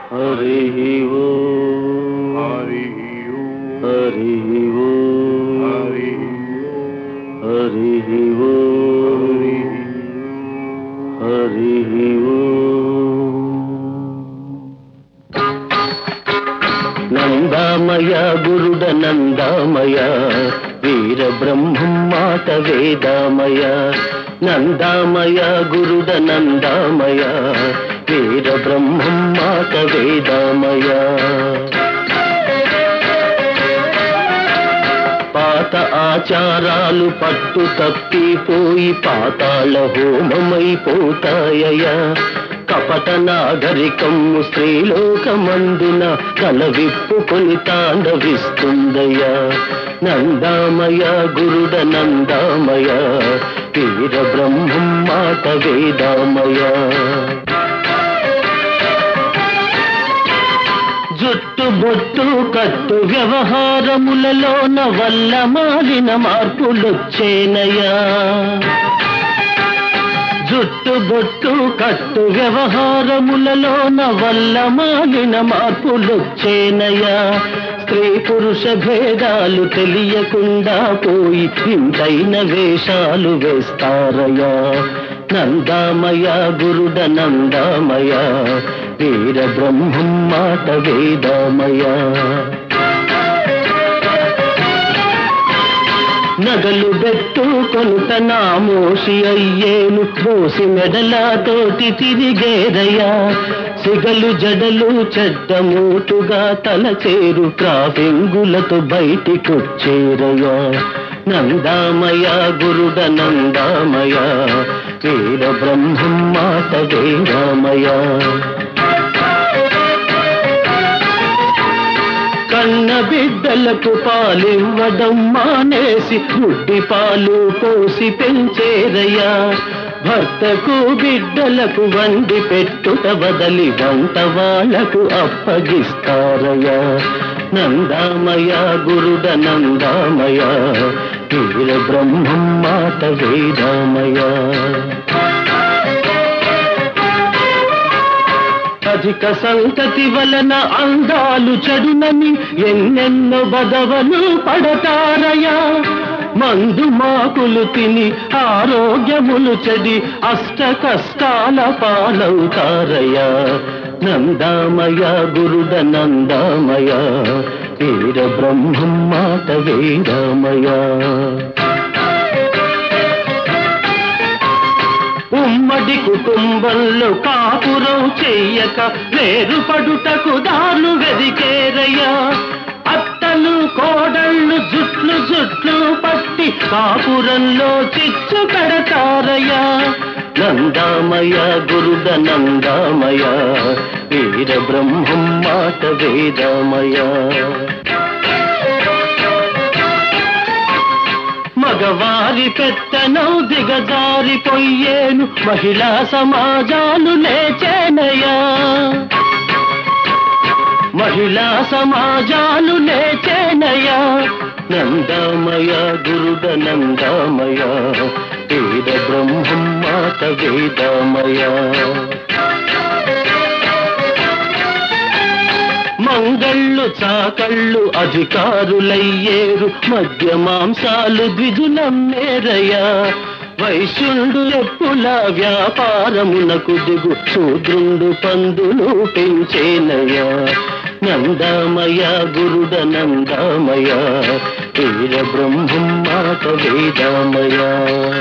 హరి ఓ హరి హరి ఓ హరి హరి ఓ హరి ఓ నందామయ గురుడ నందామయ వీర బ్రహ్మం మాట వేదామయ నందామయ గురుడ నందామయ వీర బ్రహ్మం మాట వేదామయ పాత ఆచారాలు పట్టు తప్పిపోయి పాతాళ హోమమైపోతాయయ కపట నాగరికము స్త్రీలోకమందున కల విప్పుకొని తాండవిస్తుందయ నందామయ గురుడ నందామయ వీర బ్రహ్మం మాట వేదామయ జుట్టు బొట్టు కట్టు వ్యవహారములలోన వల్ల మాలిన మార్పులొచ్చేనయా జుట్టు బొట్టు కట్టు వ్యవహారములలోన వల్ల మాలిన మార్పులొచ్చేనయా స్త్రీ పురుష భేదాలు తెలియకుండా పోయి ఇంతైన వేషాలు వేస్తారయా నందామయ గురుడ నందామయ వీర బ్రహ్మం మాట వేదామయ నగలు బెట్టు కొనుట నామోషి అయ్యేను మోసి మెడలాతోటి తిరిగేరయ్యా సిగలు జడలు చెడ్డ మూటుగా తలచేరు ట్రాఫింగులతో బయటికొచ్చేరయ్యా నందామయ గురుడ నందామయ వీర బ్రహ్మం మాట వేదామయ కన్న బిడ్డలకు పాలివ్వడం మానేసి గుడ్డి పాలు పోసి పెంచేరయ్యా భర్తకు బిడ్డలకు వండి పెట్టుట బదలి వంట వాళ్ళకు అప్పగిస్తారయ్యా నందామయ గురుడ నందామయ వీర బ్రహ్మం మాట వేదామయ అధిక సంతతి వలన అందాలు చెడునని ఎన్నెన్నో బదవలు పడతారయా మందు మాకులు తిని ఆరోగ్యములు చెడి అష్ట కష్టాల పాలవుతారయ్యా నందామయ గురుడ నందామయ వీర బ్రహ్మం మాట వేదామయ ఉమ్మడి కుటుంబంలో కాపురం చెయ్యక వేరుపడుటకు దారులు వెదికేరయ్యా అత్తలు కోడళ్ళు జుట్లు జుట్లు పట్టి కాపురంలో చిచ్చు కడతారయ్యా నందామయ గురుడ నందామయ వీర బ్రహ్మం మాట వేదామయ మగవారి పెత్తనం దిగజారిపోయేను మహిళా సమాజాలు లేచేనయా మహిళా సమాజాలు లేచేనయా నందామయ గురుడ నందామయ వేద బ్రహ్మం మాట వేదామయ మంగళ్ళు చాకళ్ళు అధికారులయ్యేరు మద్య మాంసాలు ద్విజులమ్మేరయ్యా వైశ్యుండు ఎప్పుల వ్యాపారమునకు దిగు శూద్రుండు పందులు పెంచేనయ్యా నందామయ గురుడ నందామయ వీర బ్రహ్మం మాట వేదామయ